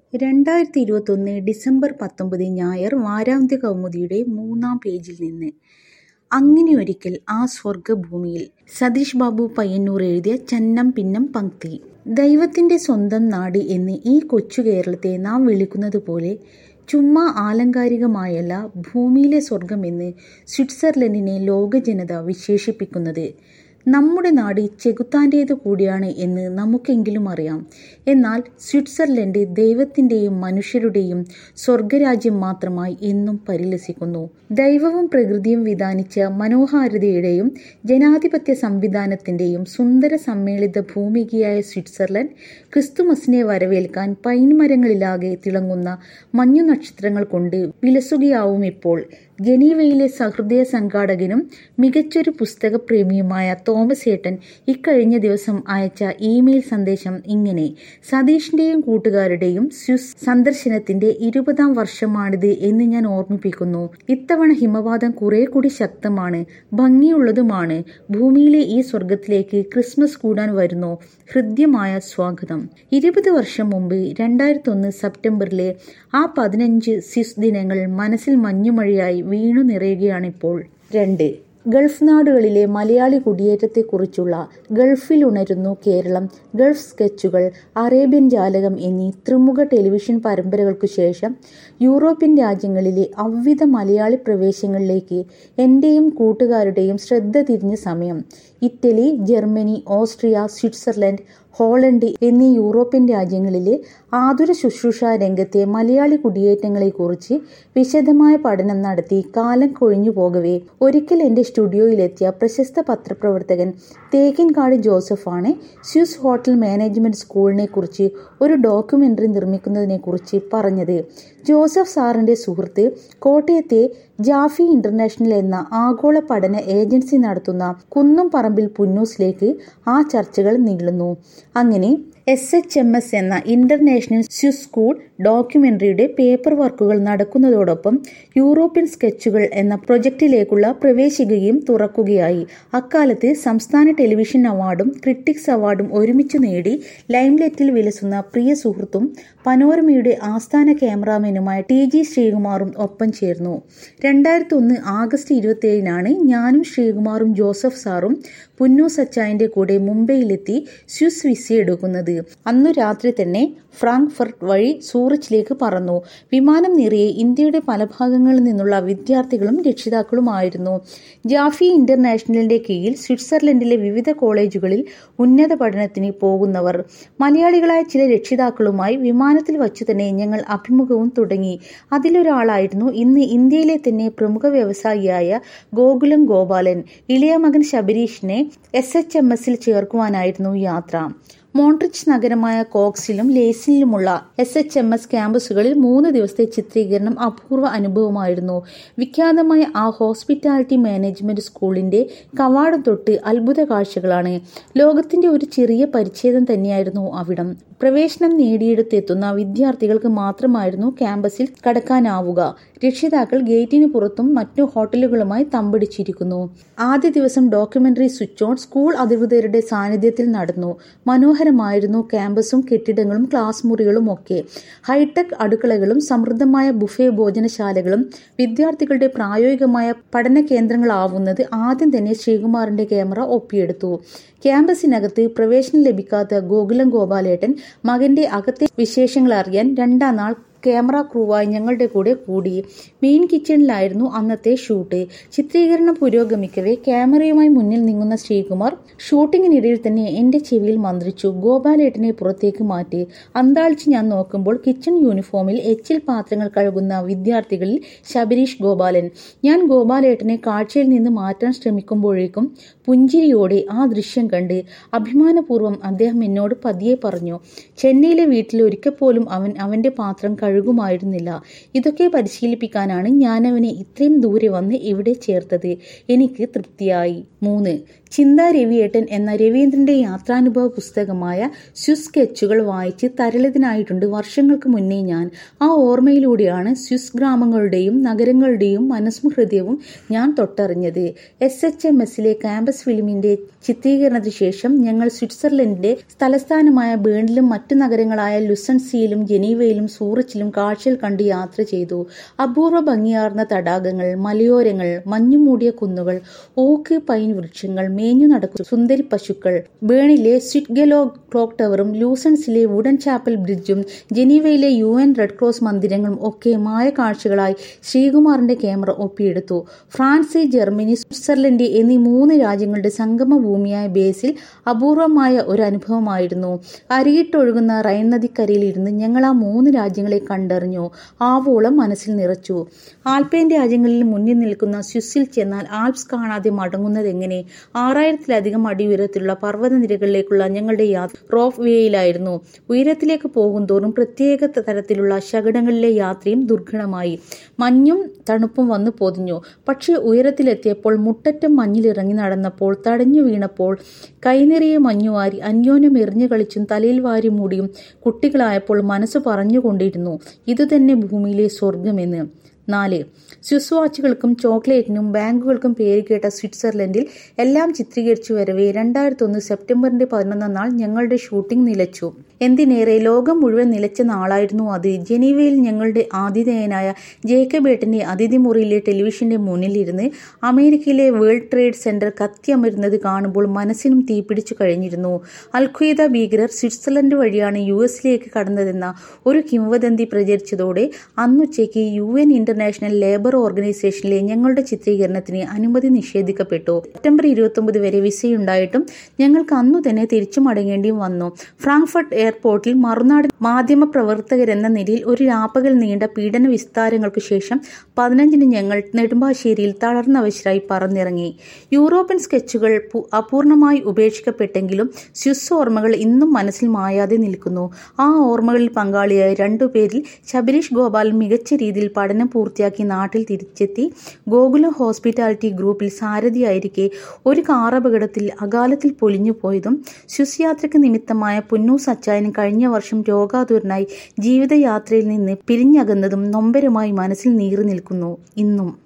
രണ്ടായിരത്തി ഇരുപത്തൊന്ന് ഡിസംബർ പത്തൊമ്പത് ഞായർ വാരാന്ത്യ കൗമുദിയുടെ മൂന്നാം പേജിൽ നിന്ന് അങ്ങനെയൊരിക്കൽ ആ സ്വർഗ്ഗഭൂമിയിൽ സതീഷ് ബാബു പയ്യന്നൂർ എഴുതിയ ചന്നം പിന്നം പംക്തി ദൈവത്തിൻ്റെ സ്വന്തം നാട് എന്ന് ഈ കൊച്ചു കേരളത്തെ നാം വിളിക്കുന്നത് പോലെ ചുമ്മാ ആലങ്കാരികമായല്ല ഭൂമിയിലെ സ്വർഗമെന്ന് സ്വിറ്റ്സർലൻഡിനെ ലോകജനത വിശേഷിപ്പിക്കുന്നത് നമ്മുടെ നാട് ചെകുത്താൻ്റേതു കൂടിയാണ് എന്ന് നമുക്കെങ്കിലും അറിയാം എന്നാൽ സ്വിറ്റ്സർലൻഡ് ദൈവത്തിൻ്റെയും മനുഷ്യരുടെയും സ്വർഗരാജ്യം മാത്രമായി എന്നും പരിലസിക്കുന്നു ദൈവവും പ്രകൃതിയും വിധാനിച്ച മനോഹാരിതയുടെയും ജനാധിപത്യ സംവിധാനത്തിൻ്റെയും സുന്ദര സമ്മേളിത ഭൂമികയായ സ്വിറ്റ്സർലൻഡ് ക്രിസ്തുമസിനെ വരവേൽക്കാൻ പൈൻമരങ്ങളിലാകെ തിളങ്ങുന്ന മഞ്ഞു നക്ഷത്രങ്ങൾ കൊണ്ട് വിലസുകയാവും ഇപ്പോൾ ജനീവയിലെ സഹൃദയ സംഘാടകനും മികച്ചൊരു പുസ്തകപ്രേമിയുമായ തോമസ് ഏട്ടൻ ഇക്കഴിഞ്ഞ ദിവസം അയച്ച ഇമെയിൽ സന്ദേശം ഇങ്ങനെ സതീഷിന്റെയും കൂട്ടുകാരുടെയും സ്വിസ് സന്ദർശനത്തിന്റെ ഇരുപതാം വർഷമാണിത് എന്ന് ഞാൻ ഓർമ്മിപ്പിക്കുന്നു ഇത്തവണ ഹിമപാതം കുറെ കൂടി ശക്തമാണ് ഭംഗിയുള്ളതുമാണ് ഭൂമിയിലെ ഈ സ്വർഗത്തിലേക്ക് ക്രിസ്മസ് കൂടാൻ വരുന്നു ഹൃദ്യമായ സ്വാഗതം ഇരുപത് വർഷം മുമ്പ് രണ്ടായിരത്തി ഒന്ന് സെപ്റ്റംബറിലെ ആ പതിനഞ്ച് സിസ് ദിനങ്ങൾ മനസ്സിൽ മഞ്ഞുമഴയായി വീണു നിറയുകയാണിപ്പോൾ രണ്ട് ഗൾഫ് നാടുകളിലെ മലയാളി കുടിയേറ്റത്തെക്കുറിച്ചുള്ള ഗൾഫിൽ ഉണരുന്നു കേരളം ഗൾഫ് സ്കെച്ചുകൾ അറേബ്യൻ ജാലകം എന്നീ ത്രിമുഖ ടെലിവിഷൻ പരമ്പരകൾക്കു ശേഷം യൂറോപ്യൻ രാജ്യങ്ങളിലെ അവിധ മലയാളി പ്രവേശങ്ങളിലേക്ക് എൻ്റെയും കൂട്ടുകാരുടെയും ശ്രദ്ധ തിരിഞ്ഞ സമയം Italy Germany Austria Switzerland Holland എന്നീ യൂറോപ്യൻ രാജ്യങ്ങളിലെ ആതുര ശുശ്രൂഷ രംഗത്തെ മലയാളി കുടിയേറ്റങ്ങളെക്കുറിച്ച് വിശദമായ പഠനം നടത്തി കാലം കൊഴിഞ്ഞു പോകവേ ഒരിക്കൽ എൻ്റെ സ്റ്റുഡിയോയിലെത്തിയ പ്രശസ്ത പത്രപ്രവർത്തകൻ തേക്കിൻകാട് ജോസഫാണ് സ്വിസ് ഹോട്ടൽ മാനേജ്മെന്റ് സ്കൂളിനെ കുറിച്ച് ഒരു ഡോക്യുമെന്ററി നിർമ്മിക്കുന്നതിനെക്കുറിച്ച് പറഞ്ഞത് ജോസഫ് സാറിന്റെ സുഹൃത്ത് കോട്ടയത്തെ ജാഫി ഇന്റർനാഷണൽ എന്ന ആഗോള പഠന ഏജൻസി നടത്തുന്ന കുന്നും പറമ്പിൽ പുന്നൂസിലേക്ക് ആ ചർച്ചകൾ നീളുന്നു അങ്ങനെ എസ് എച്ച് എം എസ് എന്ന ഇന്റർനാഷണൽ സ്വിസ് സ്കൂൾ ഡോക്യുമെന്ററിയുടെ പേപ്പർ വർക്കുകൾ നടക്കുന്നതോടൊപ്പം യൂറോപ്യൻ സ്കെച്ചുകൾ എന്ന പ്രൊജക്റ്റിലേക്കുള്ള പ്രവേശികയും തുറക്കുകയായി അക്കാലത്ത് സംസ്ഥാന ടെലിവിഷൻ അവാർഡും ക്രിട്ടിക്സ് അവാർഡും ഒരുമിച്ച് നേടി ലൈംലൈറ്റിൽ വിലസുന്ന പ്രിയ സുഹൃത്തും പനോരമയുടെ ആസ്ഥാന ക്യാമറാമാനുമായ ടി ജി ശ്രീകുമാറും ഒപ്പം ചേർന്നു രണ്ടായിരത്തി ഒന്ന് ആഗസ്റ്റ് ഇരുപത്തി ഏഴിനാണ് ഞാനും ശ്രീകുമാറും ജോസഫ് സാറും പുന്നു സച്ചായന്റെ കൂടെ മുംബൈയിലെത്തി സ്വിസ് വിസ എടുക്കുന്നത് അന്നു രാത്രി തന്നെ ഫ്രാങ്ക്ഫർട്ട് വഴി സൂറിച്ചിലേക്ക് പറന്നു വിമാനം നിറയെ ഇന്ത്യയുടെ പല ഭാഗങ്ങളിൽ നിന്നുള്ള വിദ്യാർത്ഥികളും രക്ഷിതാക്കളുമായിരുന്നു ജാഫി ഇന്റർനാഷണലിന്റെ കീഴിൽ സ്വിറ്റ്സർലൻഡിലെ വിവിധ കോളേജുകളിൽ ഉന്നത പഠനത്തിന് പോകുന്നവർ മലയാളികളായ ചില രക്ഷിതാക്കളുമായി വിമാനത്തിൽ വച്ചു തന്നെ ഞങ്ങൾ അഭിമുഖവും തുടങ്ങി അതിലൊരാളായിരുന്നു ഇന്ന് ഇന്ത്യയിലെ തന്നെ പ്രമുഖ വ്യവസായിയായ ഗോകുലം ഗോപാലൻ ഇളയ മകൻ ശബരീഷിനെ എസ് എച്ച് എം എസിൽ ചേർക്കുവാനായിരുന്നു യാത്ര മോൺട്രിച്ച് നഗരമായ കോക്സിലും ലേസിലുമുള്ള എസ് എച്ച് എം എസ് ക്യാമ്പസുകളിൽ മൂന്ന് ദിവസത്തെ ചിത്രീകരണം അപൂർവ അനുഭവമായിരുന്നു വിഖ്യാതമായ ആ ഹോസ്പിറ്റാലിറ്റി മാനേജ്മെന്റ് സ്കൂളിന്റെ കവാടം തൊട്ട് അത്ഭുത കാഴ്ചകളാണ് ലോകത്തിന്റെ ഒരു ചെറിയ പരിച്ഛേദം തന്നെയായിരുന്നു അവിടം പ്രവേശനം നേടിയെടുത്തെത്തുന്ന വിദ്യാർത്ഥികൾക്ക് മാത്രമായിരുന്നു ക്യാമ്പസിൽ കടക്കാനാവുക രക്ഷിതാക്കൾ ഗേറ്റിന് പുറത്തും മറ്റു ഹോട്ടലുകളുമായി തമ്പടിച്ചിരിക്കുന്നു ആദ്യ ദിവസം ഡോക്യുമെന്ററി സ്വിച്ച് ഓൺ സ്കൂൾ അധികൃതരുടെ സാന്നിധ്യത്തിൽ നടന്നു മനോഹരമായിരുന്നു ക്യാമ്പസും കെട്ടിടങ്ങളും ക്ലാസ് മുറികളും ഒക്കെ ഹൈടെക് അടുക്കളകളും സമൃദ്ധമായ ബുഫേ ഭോജനശാലകളും വിദ്യാർത്ഥികളുടെ പ്രായോഗികമായ പഠന കേന്ദ്രങ്ങളാവുന്നത് ആദ്യം തന്നെ ശ്രീകുമാറിന്റെ ക്യാമറ ഒപ്പിയെടുത്തു ക്യാമ്പസിനകത്ത് പ്രവേശനം ലഭിക്കാത്ത ഗോകുലം ഗോപാലേട്ടൻ മകന്റെ അകത്തെ വിശേഷങ്ങൾ അറിയാൻ രണ്ടാം നാൾ ക്യാമറ ക്രൂവായി ഞങ്ങളുടെ കൂടെ കൂടി മെയിൻ കിച്ചണിലായിരുന്നു അന്നത്തെ ഷൂട്ട് ചിത്രീകരണം പുരോഗമിക്കവേ ക്യാമറയുമായി മുന്നിൽ നീങ്ങുന്ന ശ്രീകുമാർ ഷൂട്ടിങ്ങിനിടയിൽ തന്നെ എന്റെ ചെവിയിൽ മന്ത്രിച്ചു ഗോപാലേട്ടനെ പുറത്തേക്ക് മാറ്റി അന്താളിച്ച് ഞാൻ നോക്കുമ്പോൾ കിച്ചൺ യൂണിഫോമിൽ എച്ചിൽ പാത്രങ്ങൾ കഴുകുന്ന വിദ്യാർത്ഥികളിൽ ശബരീഷ് ഗോപാലൻ ഞാൻ ഗോപാലേട്ടനെ കാഴ്ചയിൽ നിന്ന് മാറ്റാൻ ശ്രമിക്കുമ്പോഴേക്കും പുഞ്ചിരിയോടെ ആ ദൃശ്യം കണ്ട് അഭിമാനപൂർവ്വം അദ്ദേഹം എന്നോട് പതിയെ പറഞ്ഞു ചെന്നൈയിലെ വീട്ടിൽ ഒരിക്കൽ പോലും അവൻ അവന്റെ പാത്രം കഴുകുമായിരുന്നില്ല ഇതൊക്കെ പരിശീലിപ്പിക്കാനാണ് ഞാൻ അവനെ ഇത്രയും ദൂരെ വന്ന് ഇവിടെ ചേർത്തത് എനിക്ക് തൃപ്തിയായി മൂന്ന് ചിന്താ രവിയേട്ടൻ എന്ന രവീന്ദ്രന്റെ യാത്രാനുഭവ പുസ്തകമായ സ്വിസ് സ്കെച്ചുകൾ വായിച്ച് തരളിതനായിട്ടുണ്ട് വർഷങ്ങൾക്ക് മുന്നേ ഞാൻ ആ ഓർമ്മയിലൂടെയാണ് സ്വിസ് ഗ്രാമങ്ങളുടെയും നഗരങ്ങളുടെയും മനസ്സും ഹൃദയവും ഞാൻ തൊട്ടറിഞ്ഞത് എസ് എച്ച് എം എസിലെ ക്യാമ്പസ് ഫിലിമിന്റെ ചിത്രീകരണത്തിന് ശേഷം ഞങ്ങൾ സ്വിറ്റ്സർലൻഡിന്റെ തലസ്ഥാനമായ ബേണിലും മറ്റു നഗരങ്ങളായ ലുസൻസിയിലും ജനീവയിലും സൂറിച്ചിലും കാഴ്ചകൾ കണ്ട് യാത്ര ചെയ്തു അപൂർവ ഭംഗിയാർന്ന തടാകങ്ങൾ മലയോരങ്ങൾ മഞ്ഞുമൂടിയ കുന്നുകൾ ഓക്ക് പൈൻ വൃക്ഷങ്ങൾ മേഞ്ഞു നടക്കും സുന്ദരി പശുക്കൾ ബേണിലെ സ്വിറ്റ്ഗലോ ക്ലോക്ക് ടവറും ലൂസൺസിലെ വുഡൻ ചാപ്പൽ ബ്രിഡ്ജും ജനീവയിലെ യു എൻ റെഡ് ക്രോസ് മന്ദിരങ്ങളും ഒക്കെ മായ കാഴ്ചകളായി ശ്രീകുമാറിന്റെ ക്യാമറ ഒപ്പിയെടുത്തു ഫ്രാൻസ് ജർമ്മനി സ്വിറ്റ്സർലൻഡ് എന്നീ മൂന്ന് രാജ്യങ്ങളുടെ സംഗമ ഭൂമിയായ ബേസിൽ അപൂർവമായ ഒരു അനുഭവമായിരുന്നു അരിയിട്ടൊഴുകുന്ന റൈൻ നദിക്കരയിലിരുന്ന് ഞങ്ങൾ ആ മൂന്ന് രാജ്യങ്ങളെ കണ്ടറിഞ്ഞു ആവോളം മനസ്സിൽ നിറച്ചു ആൽപൈൻ രാജ്യങ്ങളിൽ മുന്നിൽ നിൽക്കുന്ന സ്വിസ്സിൽ ചെന്നാൽ ആൽപ്സ് കാണാതെ മടങ്ങുന്നത് എങ്ങനെ ആറായിരത്തിലധികം അടി ഉയരത്തിലുള്ള പർവ്വതനിരകളിലേക്കുള്ള ഞങ്ങളുടെ യാത്ര റോഫ് വേയിലായിരുന്നു ഉയരത്തിലേക്ക് പോകുന്തോറും പ്രത്യേക തരത്തിലുള്ള ശകടങ്ങളിലെ യാത്രയും ദുർഘടമായി മഞ്ഞും തണുപ്പും വന്നു പൊതിഞ്ഞു പക്ഷേ ഉയരത്തിലെത്തിയപ്പോൾ മുട്ടറ്റം മഞ്ഞിലിറങ്ങി നടന്നപ്പോൾ തടഞ്ഞു വീണപ്പോൾ കൈനിറിയ മഞ്ഞുവാരി അന്യോന്യം എറിഞ്ഞു കളിച്ചും തലയിൽ വാരി മൂടിയും കുട്ടികളായപ്പോൾ മനസ്സ് പറഞ്ഞുകൊണ്ടിരുന്നു ഇതുതന്നെ ഭൂമിയിലെ സ്വർഗമെന്ന് നാല് സ്വിസ് വാച്ചുകൾക്കും ചോക്ലേറ്റിനും ബാങ്കുകൾക്കും പേരുകേട്ട സ്വിറ്റ്സർലൻഡിൽ എല്ലാം ചിത്രീകരിച്ചു വരവേ രണ്ടായിരത്തി ഒന്ന് സെപ്റ്റംബറിന്റെ പതിനൊന്നാം നാൾ ഞങ്ങളുടെ ഷൂട്ടിംഗ് നിലച്ചു എന്തിനേറെ ലോകം മുഴുവൻ നിലച്ച നാളായിരുന്നു അത് ജനീവയിൽ ഞങ്ങളുടെ ആതിഥേയനായ ജേക്കബേട്ടന്റെ അതിഥി മുറിയിലെ ടെലിവിഷന്റെ മുന്നിലിരുന്ന് അമേരിക്കയിലെ വേൾഡ് ട്രേഡ് സെന്റർ കത്തിയമരുന്നത് കാണുമ്പോൾ മനസ്സിനും തീപിടിച്ചു കഴിഞ്ഞിരുന്നു അൽഖ്വയ്ദ ഭീകരർ സ്വിറ്റ്സർലൻഡ് വഴിയാണ് യു എസിലേക്ക് കടന്നതെന്ന ഒരു കിംവദന്തി പ്രചരിച്ചതോടെ അന്നുച്ചയ്ക്ക് യു എൻ ഇന്റർനാഷണൽ ലേബർ ഓർഗനൈസേഷനിലെ ഞങ്ങളുടെ ചിത്രീകരണത്തിന് അനുമതി നിഷേധിക്കപ്പെട്ടു സെപ്റ്റംബർ ഇരുപത്തൊമ്പത് വരെ വിസയുണ്ടായിട്ടും ഞങ്ങൾക്ക് അന്നു തന്നെ തിരിച്ചു മടങ്ങേണ്ടിയും വന്നു ഫ്രാങ്ക്ഫർട്ട് എയർപോർട്ടിൽ മറുനാട് മാധ്യമ പ്രവർത്തകരെന്ന നിലയിൽ ഒരു രാപ്പകൽ നീണ്ട പീഡന വിസ്താരങ്ങൾക്ക് ശേഷം പതിനഞ്ചിന് ഞങ്ങൾ നെടുമ്പാശ്ശേരിയിൽ തളർന്നവശരായി പറന്നിറങ്ങി യൂറോപ്യൻ സ്കെച്ചുകൾ അപൂർണമായി ഉപേക്ഷിക്കപ്പെട്ടെങ്കിലും സ്വിസ് ഓർമ്മകൾ ഇന്നും മനസ്സിൽ മായാതെ നിൽക്കുന്നു ആ ഓർമ്മകളിൽ പങ്കാളിയായ രണ്ടുപേരിൽ ശബരീഷ് ഗോപാൽ മികച്ച രീതിയിൽ പഠനം പൂർത്തിയാക്കി നാട്ടിൽ തിരിച്ചെത്തി ഗോകുലം ഹോസ്പിറ്റാലിറ്റി ഗ്രൂപ്പിൽ സാരഥിയായിരിക്കെ ഒരു കാറപകടത്തിൽ അകാലത്തിൽ പൊലിഞ്ഞു പോയതും സ്വിസ് യാത്രയ്ക്ക് നിമിത്തമായ പുന്നൂസ് അച്ചായനും കഴിഞ്ഞ വർഷം രോഗാതുരനായി ജീവിതയാത്രയിൽ നിന്ന് പിരിഞ്ഞകന്നതും നൊമ്പരമായി മനസ്സിൽ നീറി നിൽക്കുന്നു ഇന്നും